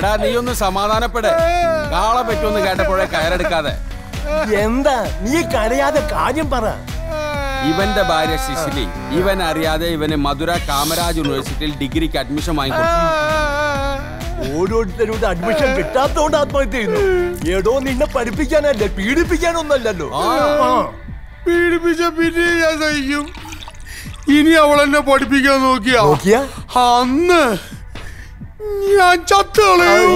എടാ നീ ഒന്ന് സമാധാനപ്പെട് കാളെ പറ്റുമെന്ന് കേട്ടപ്പോഴേ കയറെടുക്കാതെ എന്താ നീ കരയാതെ കാര്യം പറ ഇവന്റെ ഭാര്യ സിസിലി ഇവൻ അറിയാതെ ഇവന് മധുര കാമരാജ് യൂണിവേഴ്സിറ്റിയിൽ ഡിഗ്രിക്ക് അഡ്മിഷൻ വാങ്ങിക്കൊടുത്തു ഓരോരുത്തരുടെ അഡ്മിഷൻ കിട്ടാത്തോണ്ട് ആത്മഹത്യ ചെയ്യുന്നു ഏടോ നിന്നെ പഠിപ്പിക്കാനല്ലേ പീഡിപ്പിക്കാനൊന്നല്ലല്ലോ ആ. പീഡിപ്പിച്ച പിന്നെ ഞാൻ സഹിക്കും ഇനി അവൾ എന്നെ പഠിപ്പിക്കാൻ നോക്കിയാ നോക്കിയാ അന്ന് ഞാൻ ചത്തുകളയും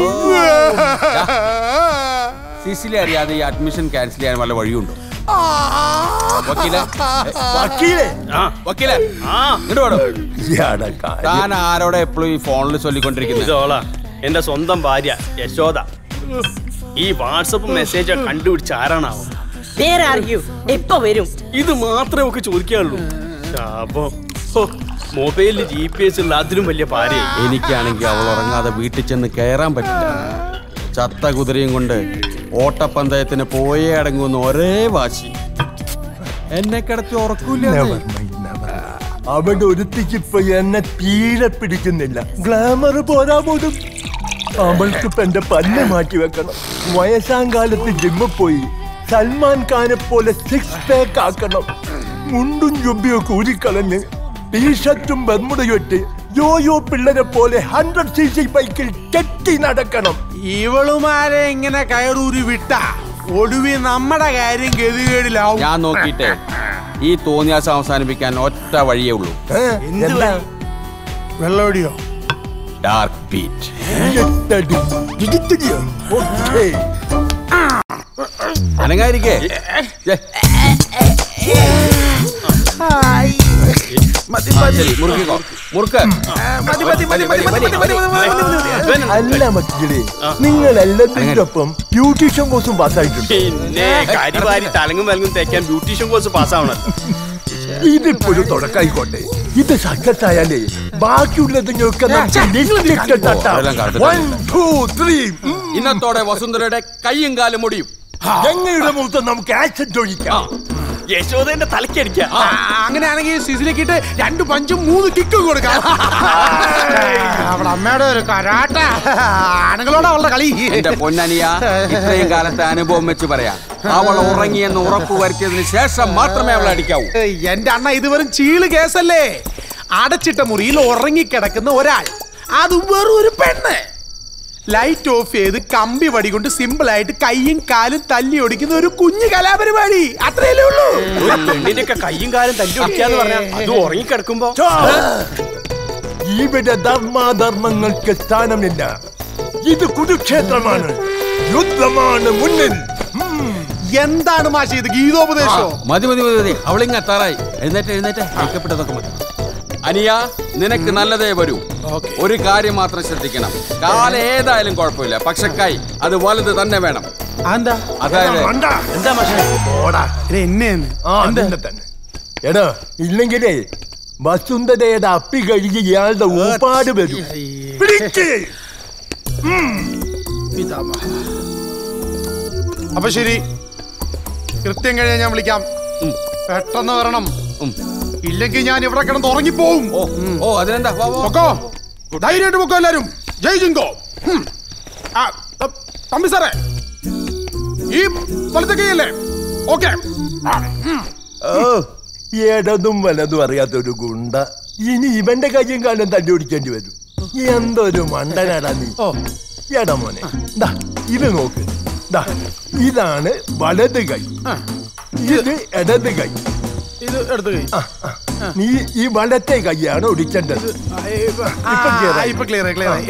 സിസിലി അറിയാതെ ഈ അഡ്മിഷൻ ക്യാൻസൽ ചെയ്യാൻ വല്ല വഴിയുണ്ടോ വക്കീലെ വക്കീലേ ആ, വക്കീലെ ഇങ്ങോട്ട് വേണം ഇയാടെ കാര്യം. താൻ ആരോടെ എപ്പോഴും ഈ ഫോണിൽ ചൊല്ലിക്കൊണ്ടിരിക്കുന്നത് ഇതോളാ എന്റെ സ്വന്തം ഭാര്യ യശോദ ഈ വാട്സപ്പ് മെസ്സേജ് കണ്ടുപിടിച്ച ആരാണാവോ വേറെ ആർഗ്യൂ എപ്പോ വരും ഇത് മാത്രമേ ഒക്കെ ചോദിക്കാനുള്ളൂ ശാപം ഹോ, മൊബൈലിൽ ജി പി എസ് ഉള്ള അതിലും വലിയ ഭാര്യ എനിക്കാണെങ്കിൽ അവൾ ഉറങ്ങാതെ വീട്ടിൽ ചെന്ന് കയറാൻ പറ്റില്ല ചത്ത കുതിരയും കൊണ്ട് ഓട്ടപ്പന്തയത്തിന് പോയേ അടങ്ങുന്ന ഒരേ വാശി എന്നെ കിടത്തി ഉറക്കൂല Never mind, never mind. അവിടെ ഒരുത്തിക്ക് ഇപ്പൊ എന്നെ തീരെ പിടിക്കുന്നില്ല ഗ്ലാമർ പോരാ പോലും അവൾക്ക് ഇപ്പൊ എന്റെ പല്ല് മാറ്റി വെക്കണം വയസ്സാം കാലത്ത് ജിമ്മിൽ പോയി സൽമാൻ ഖാനെ പോലെ സിക്സ് പാക്ക് ആക്കണം മുണ്ടും ജുബിയൊക്കെ ഊരിക്കളഞ്ഞ് ടീഷർട്ടും ബർമുടയും ഇട്ട് യോയോ പിള്ളേരെ പോലെ ഹൺഡ്രഡ് സി സി ബൈക്കിൽ കെട്ടി നടക്കണം ഇവളുമാരെ ഇങ്ങനെ കയറൂരി വിട്ട ഒടുവി നമ്മുടെ കാര്യം ഗതികേടിലാവും ഞാൻ നോക്കിയിട്ടേ ഈ തോന്നിയാസം അവസാനിപ്പിക്കാൻ ഒറ്റ വഴിയേ ഉള്ളൂ ഏ? എന്താ വെള്ളോടിയോ ഡാർക്ക് ബീറ്റ് എട്ടടി. ഇടിത്തിടിയോ? ഓക്കേ. അനങ്ങായിരിക്കേ മുറുക്കിക്കോ മുറുക്ക് അല്ല മക്കളെ നിങ്ങൾ എല്ലാത്തിനൊപ്പം ബ്യൂട്ടീഷ്യൻ കോഴ്സും പാസ്സായിട്ടുണ്ട് പിന്നെ കരിവാരി തലങ്ങും വലങ്ങും തേക്കാൻ ബ്യൂട്ടീഷ്യൻ കോഴ്സ് പാസ്സാവണം ഇതിപ്പോഴും തുടക്കായിക്കോട്ടെ ഇത് സക്സസ് ആയാലേ ബാക്കിയുള്ളതിനൊക്കെ നമുക്ക് ലിസ്റ്റിട്ട് തട്ടാം. അതെല്ലാം കാലത്ത് One, two, three. ഉം. ഇന്നത്തോടെ വസുന്ധരയുടെ കൈയും കാലും മുടിയും ഗംഗയുടെ മുഖത്ത് നമുക്ക് ആക്സിഡ് ഒഴിക്കാം യശോദന്റെ തലക്കടിക്ക അങ്ങനെയാണെങ്കിൽ സിസിലേക്കിട്ട് രണ്ട് പഞ്ചും മൂന്ന് കിക്കും കൊടുക്കാം അവളെ അമ്മയുടെ ഒരു കരാട്ട ആണുങ്ങളോട് അവളുടെ കളി എന്റെ പൊന്നനിയ ഇത്രയും കാലത്തെ അനുഭവം വെച്ച് പറയാം അവൾ ഉറങ്ങിയെന്ന് ഉറപ്പ് വരുത്തിയതിന് ശേഷം മാത്രമേ അവളെ അടിക്കാവൂ എന്റെ അണ്ണ ഇത് വെറും ചീള് കേസല്ലേ അടച്ചിട്ട മുറിയിൽ ഉറങ്ങിക്കിടക്കുന്ന ഒരാൾ അതും വെറും ഒരു പെണ്ണ് ലൈറ്റ് ഓഫ് ചെയ്ത് കമ്പി വടി കൊണ്ട് സിമ്പിൾ ആയിട്ട് കൈയും കാലും തല്ലി ഒടിക്കുന്ന ഒരു കുഞ്ഞു കലാപരിപാടി അത്രയല്ലേ ഉള്ളൂ ഒരു പെണ്ണിന്റെ ഒക്കെ കയ്യും കാലും തല്ലി ഒടിക്കാന്ന് പറഞ്ഞാൽ അത് ഉറങ്ങിക്കിടക്കുമ്പോ ഇവിടെ ധർമാധർമ്മങ്ങൾക്ക് സ്ഥാനമില്ല ഇത് കുരുക്ഷേത്രമാണ് യുദ്ധമാണ് മുന്നിൽ എന്താണ് മാഷി ഇത് ഗീതോപദേശോ മതി മതി മതി മതി അവളിങ്ങ എത്താറായി എഴുന്നേറ്റ് എഴുന്നേറ്റ് ഐക്യപ്പെട്ടതൊക്കെ മതി അനിയ നിനക്ക് നല്ലതേ വരൂ ഒരു കാര്യം മാത്രം ശ്രദ്ധിക്കണം കാല ഏതായാലും കുഴപ്പമില്ല പക്ഷെ കൈ അത് വലുത് തന്നെ വേണം എന്താ അതായത് എന്താ മാഷേ ഓടാ എന്നെന്ന് ആ തന്നെ തന്നെ എടാ ഇല്ലെങ്കിലേ വസുന്ധരയുടെ അപ്പി കഴുകി ഇയാളുടെ ഊപ്പാട് വരും പിടിക്ക്. അപ്പൊ ശരി കൃത്യം കഴിഞ്ഞാൽ ഞാൻ വിളിക്കാം പെട്ടെന്ന് വരണം ഉം. ഇല്ലെങ്കിൽ ഞാൻ ഇവിടെ കിടന്ന് ഉറങ്ങിപ്പോവും ഓ ഓ അതിനെന്താ വാ, വാ. പൊക്കോ ധൈര്യമായിട്ട് പൊക്കോ എല്ലാരും ജയ് ജിങ്കോ ഹും. ആ, ത- തമ്പി സാറേ ഈ വലത്തെ കൈയല്ലേ ഓക്കെ ഓ ഇടതും വലതും അറിയാത്തൊരു ഗുണ്ട ഇനി ഇവന്റെ കയ്യും കാലം തല്ലി ഓടിക്കേണ്ടി വരും എന്തൊരു മണ്ടനാടാ നീ ഓ എടാ മോനെ ദാ ഇത് നോക്ക് ദാ ഇതാണ് വലത് കൈ ഇത് ഇടത് കൈ ഇത് എടുത്തു കൈ ആ, ആ. നീ ഈ വലത്തെ കൈയാണ് ഒടിക്കേണ്ടത് ആ, ഇപ്പൊ- ഇപ്പൊ clear ആ, ആയി. ഇപ്പൊ ക്ലിയർ ക്ലിയർ ആയി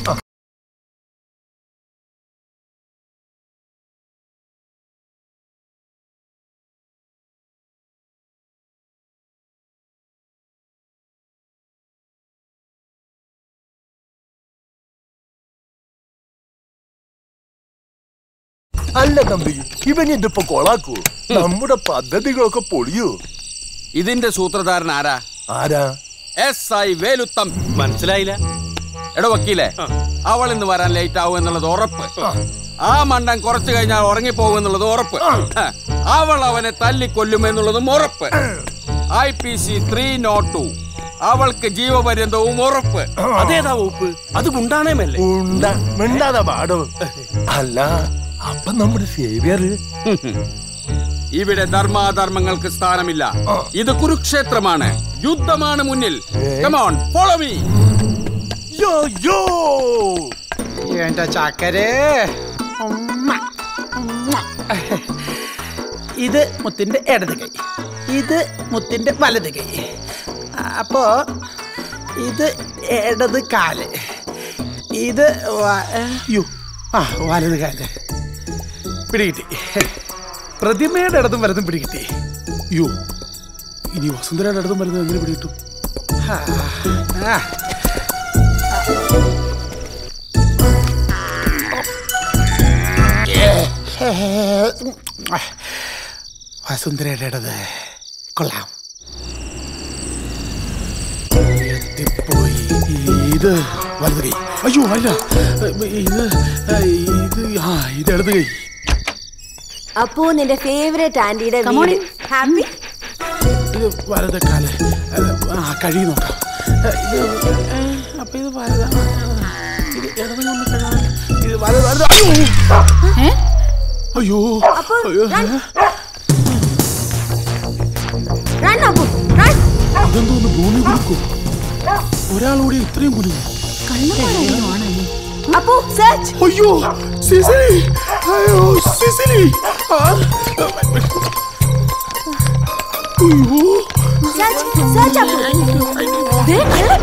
അല്ല തമ്പി ഇവൻ ഇതിപ്പോ കൊളാക്കൂ നമ്മുടെ പദ്ധതികളൊക്കെ പൊളിയൂ ഇതിന്റെ സൂത്രധാരൻ ആരാ ആരാ എസ് ഐ വേലുത്തം മനസ്സിലായില്ല എടോ വക്കീലേ അവൾ ഇന്ന് വരാൻ ലേറ്റ് ആവും എന്നുള്ളത് ഉറപ്പ് ആ മണ്ടൻ കുറച്ചു കഴിഞ്ഞാൽ ഉറങ്ങിപ്പോകും എന്നുള്ളത് ഉറപ്പ് അവൾ അവനെ തല്ലിക്കൊല്ലുമെന്നുള്ളതും ഉറപ്പ് I P C three nought two അവൾക്ക് ജീവപര്യന്തവും ഉറപ്പ് അതേതാ വകുപ്പ് അത് ഗുണ്ടാണേമല്ലേ ഉണ്ട മിണ്ടാതെ പാടോ അല്ല അപ്പൊ നമ്മുടെ സേവിയർ ഇവിടെ ധർമാധർമ്മങ്ങൾക്ക് സ്ഥാനമില്ല ഇത് കുരുക്ഷേത്രമാണ് യുദ്ധമാണ് മുന്നിൽ കമോൺ ഫോളോ മീ യോ യോ എന്റെ ചക്കരേ ഉമ്മ, ഉമ്മ. ഇത് മുത്തിന്റെ ഇടത് കൈ ഇത് മുത്തിന്റെ വലത് കൈ അപ്പോ ഇത് ഇടത് കാല് ഇത് വ- യ്യോ, ആ വലത് കാല് പിടികിട്ടി പ്രതിമയുടെ ഇടതും വലതും പിടികിട്ടി യോ ഇനി വസുന്ധരയുടെ ഇടതും വലതും എങ്ങനെ പിടികിട്ടും ആ, ആ വസുന്ധരയുടെ ഇടത് കൊള്ളാം എത്തിപ്പോയി ഇത് വലത് കൈ അയ്യോ അല്ല ഇത് ഇത് ആ ഇത് ഇടത് കൈ അപ്പോ നിന്റെ ഫേവറേറ്റ് ആന്റിയുടെ Come on in. ഹാപ്പി ഇത് വലത് കാല് അത് ആ കഴി നോക്കാം ഇത് ഏ, അപ്പൊ ഇത് വലതാണ് ഇത് ഇടത് ഒന്ന് കഴുകാൻ ഇത് വലത് വലത് അയ്യോ ഏ? അയ്യോ അപ്പൊ അയ്യോ run. റൺ അപ്പു റൺ അതെന്തോന്ന് ഭൂമി കുലുക്കും ഒരാളോടെ ഇത്രയും കുലുങ്ങും കള്ളന്മാരായിരുന്നു ആണല്ലേ അപ്പു സെർച്ച് അയ്യോ സിസിലി അയ്യോ സിസിലി ആ. അയ്യോ സെർച്ച് സെർച്ച് അപ്പു ദേ കള്ളൻ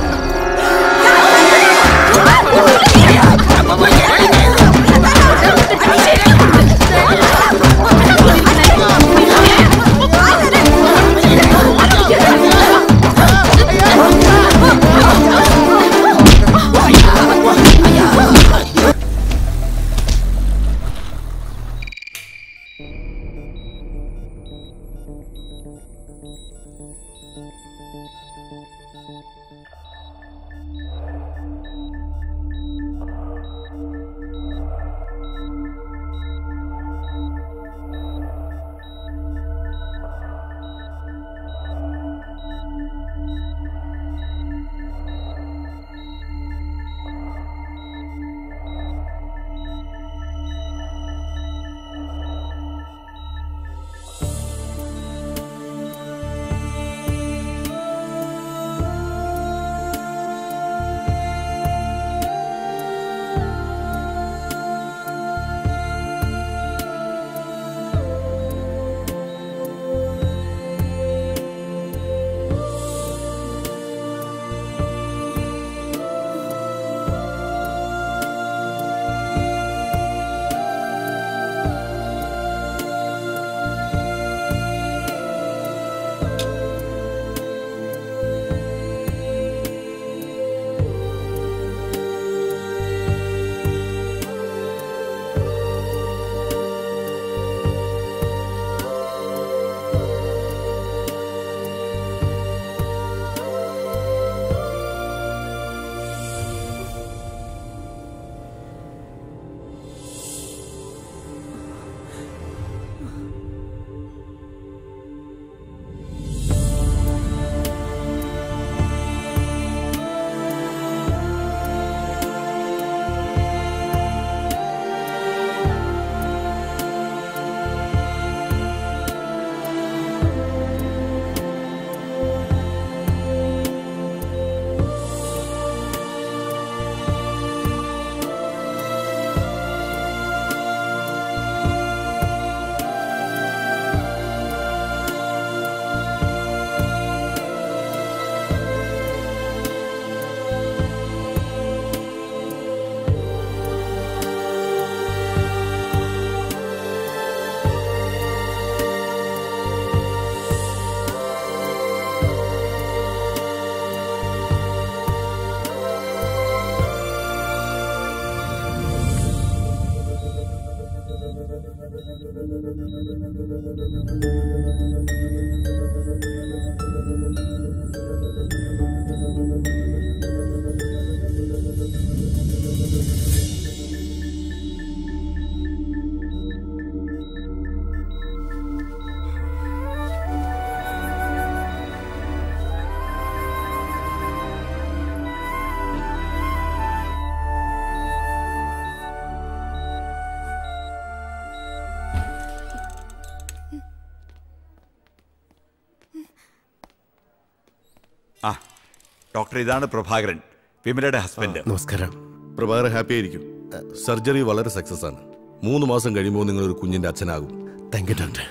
ആ ഡോക്ടർ ഇതാണ് പ്രഭാകരൻ വിമലയുടെ ഹസ്ബൻഡ് നമസ്കാരം പ്രഭാകരൻ ഹാപ്പി ആയിരിക്കും സർജറി വളരെ സക്സസ് ആണ് മൂന്ന് മാസം കഴിയുമ്പോൾ നിങ്ങൾ ഒരു കുഞ്ഞിന്റെ അച്ഛനാകും താങ്ക് യു ഡോക്ടർ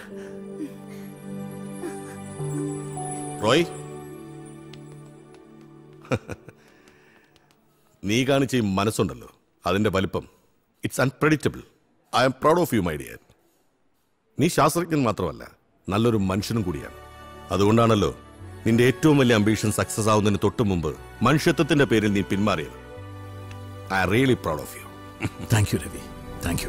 റോയ് നീ കാണിച്ച ഈ മനസ്സുണ്ടല്ലോ അതിന്റെ വലിപ്പം it's unpredictable I am proud of you my dear നീ ശാസ്ത്രജ്ഞൻ മാത്രമല്ല നല്ലൊരു മനുഷ്യനും കൂടിയാണ് അതുകൊണ്ടാണല്ലോ നിന്റെ ഏറ്റവും വലിയ അംബീഷൻ സക്സസ് ആവുന്നതിന് തൊട്ടു മുമ്പ് മനുഷ്യത്വത്തിന്റെ പേരിൽ നീ പിന്മാറിയത് I really proud of you thank you Ravi thank you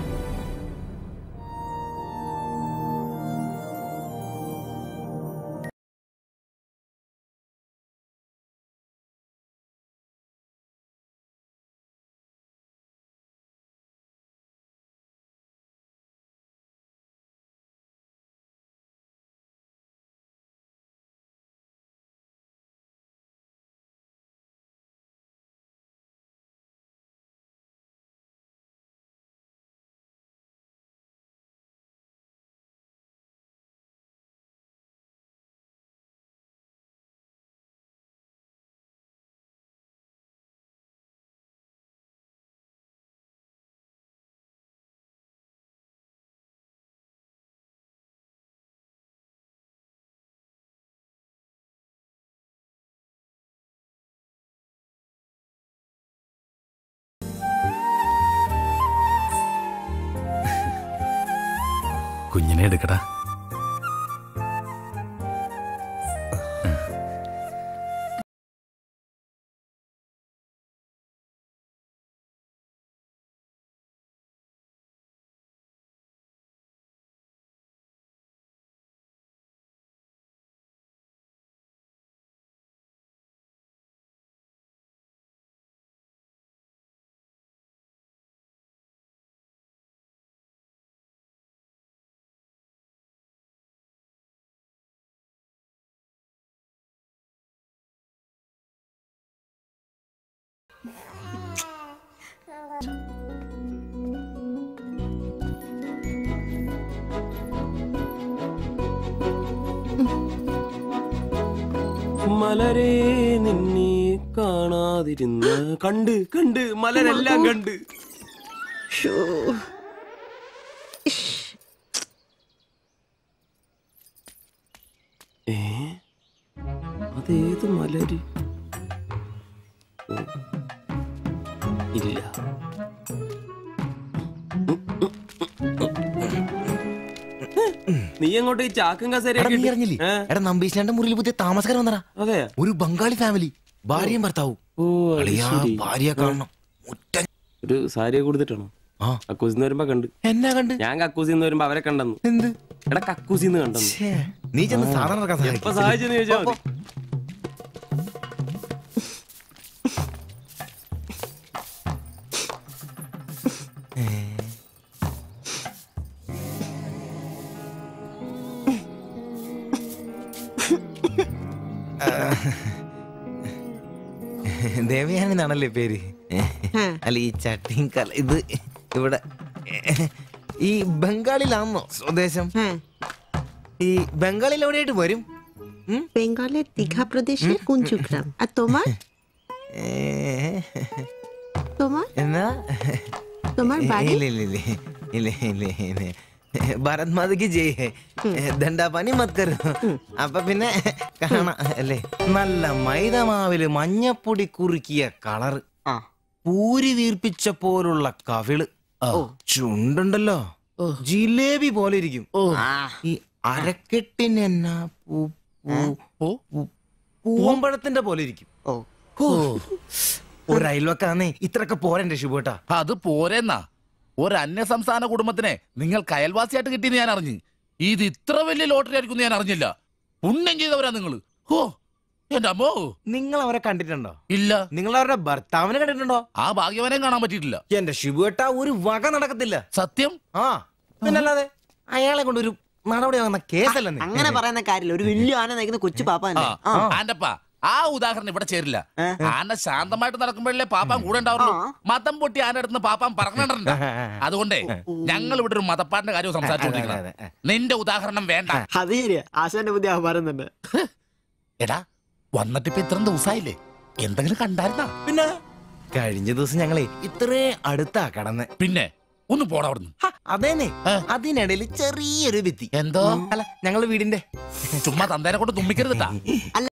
കുഞ്ഞിനെ എടുക്കടാ മലരെ നിന്നെ കാണാതിരുന്ന കണ്ട് കണ്ട് മലരെല്ലാം കണ്ട് ഏ അതേത് മലര് ഓ, ഇല്ല നീ എങ്ങോട്ട് ഈ ചാക്കും എടാ, നീ അറിഞ്ഞില്ലേ എടാ നമ്പീശാന്റെ മുറിയിൽ പുതിയ താമസക്കാരൻ വന്നടാ അതെ ഒരു ബംഗാളി ഫാമിലി ഭാര്യയും ഭർത്താവും ഓ അത് അളിയാ, ശരി. ഭാര്യയെ കാണണം ഒരു സാരിയെ കൊടുത്തിട്ടാണോ കക്കൂസിന്ന് വരുമ്പോ കണ്ട് എന്നാ കണ്ട് ഞാൻ കക്കൂസിന്ന് വരുമ്പോ അവരെ കണ്ടെന്ന് എന്ത് എടാ കക്കൂസിന്ന് കണ്ടെന്ന് നീ ചെന്ന് സാധനം നടക്കാൻ സഹായിക്ക്. എപ്പോ സഹായിച്ചെന്ന് ചോദിച്ചാ മതി ദേവയാനി എന്നാണല്ലേ പേര് അല്ല ഈ ചട്ടിയും കല ഇത് ഇവിടെ ഈ ബംഗാളിലാണോ സ്വദേശം ഈ ബംഗാളിൽ എവിടെയായിട്ട് വരും বেঙ্গলের দীঘা প্রদেশের কুঞ্জুগ্রাম আর তোমার তোমার എന്നാ তোমার বাড়ি ഇല്ല ഇല്ല ഇല്ല ഇല്ല ഇല്ല ഇല്ല ഭാരത് മാതയ്ക്ക് ജയ് ദണ്ഡാപാനി മത് കരു അപ്പൊ പിന്നെ കാണാം അല്ലേ നല്ല മൈദമാവില് മഞ്ഞപ്പൊടി കുറുക്കിയ കളറ് പൂരി വീർപ്പിച്ച പോലുള്ള കവിള് ചുണ്ടുണ്ടല്ലോ ജിലേബി പോലെ ഇരിക്കും ഈ അരക്കെട്ടിന് എന്നാ പൂ പൂ പൂ- പൂവമ്പഴത്തിന്റെ പോലെ ഇരിക്കും ഹോ. ഒരു അയൽവക്കാന്നേ ഇത്രയൊക്കെ പോരന്റെ ശുഭേട്ടാ അത് പോരെന്നാ ഒരു അന്യ സംസ്ഥാന കുടുംബത്തിനെ നിങ്ങൾക്ക് അയൽവാസിയായിട്ട് കിട്ടിയെന്ന് ഞാൻ അറിഞ്ഞു ഇത് ഇത്ര വലിയ ലോട്ടറി ആയിരിക്കും ഞാൻ അറിഞ്ഞില്ല പുണ്യം ചെയ്തവരാ നിങ്ങൾ ഹോ എന്റെ അമ്മോ നിങ്ങൾ അവരെ കണ്ടിട്ടുണ്ടോ ഇല്ല നിങ്ങൾ അവരുടെ ഭർത്താവിനെ കണ്ടിട്ടുണ്ടോ ആ ഭാഗ്യവനെയും കാണാൻ പറ്റിയിട്ടില്ല എന്റെ ശിവുവേട്ട ഒരു വക നടക്കത്തില്ല സത്യം ആ പിന്നല്ലാതെ അയാളെ കൊണ്ട് ഒരു നടപടി വന്ന കേസല്ലെന്ന് അങ്ങനെ പറയുന്ന കാര്യമില്ല ഒരു വലിയ ആന നയിക്കുന്ന കൊച്ചു പാപ്പ തന്നെ ആ, ആന്റപ്പാ ആ ഉദാഹരണം ഇവിടെ ചേരില്ല ആന ശാന്തമായിട്ട് നടക്കുമ്പോഴല്ലേ പാപ്പാൻ കൂടെ ഉണ്ടാവുള്ളൂ മതം പൊട്ടി ആന അടുത്ത് പാപ്പാൻ പറഞ്ഞിട്ടുണ്ട് അതുകൊണ്ടേ ഞങ്ങൾ ഇവിടെ ഒരു മതപ്പാടിന്റെ കാര്യം സംസാരിച്ചുകൊണ്ടിരിക്കണം നിന്റെ ഉദാഹരണം വേണ്ട അത് ശരിയാ ആശാന്റെ ബുദ്ധി അപാരം തന്നെ എടാ വന്നിട്ട് ഇപ്പൊ ഇത്രയും ദിവസമായില്ലേ എന്തെങ്കിലും കണ്ടായിരുന്നാ പിന്നെ കഴിഞ്ഞ ദിവസം ഞങ്ങളെ ഇത്രേ അടുത്താ കടന്ന് പിന്നെ ഒന്ന് പോടാ അവിടുന്ന് അതേനെ അതിനിടയിൽ ചെറിയൊരു ഭിത്തി എന്തോ അല്ല ഞങ്ങളെ വീടിന്റെ ചുമ്മാ തന്തേനെ കൊണ്ട് തുമ്മിക്കരുതട്ടാ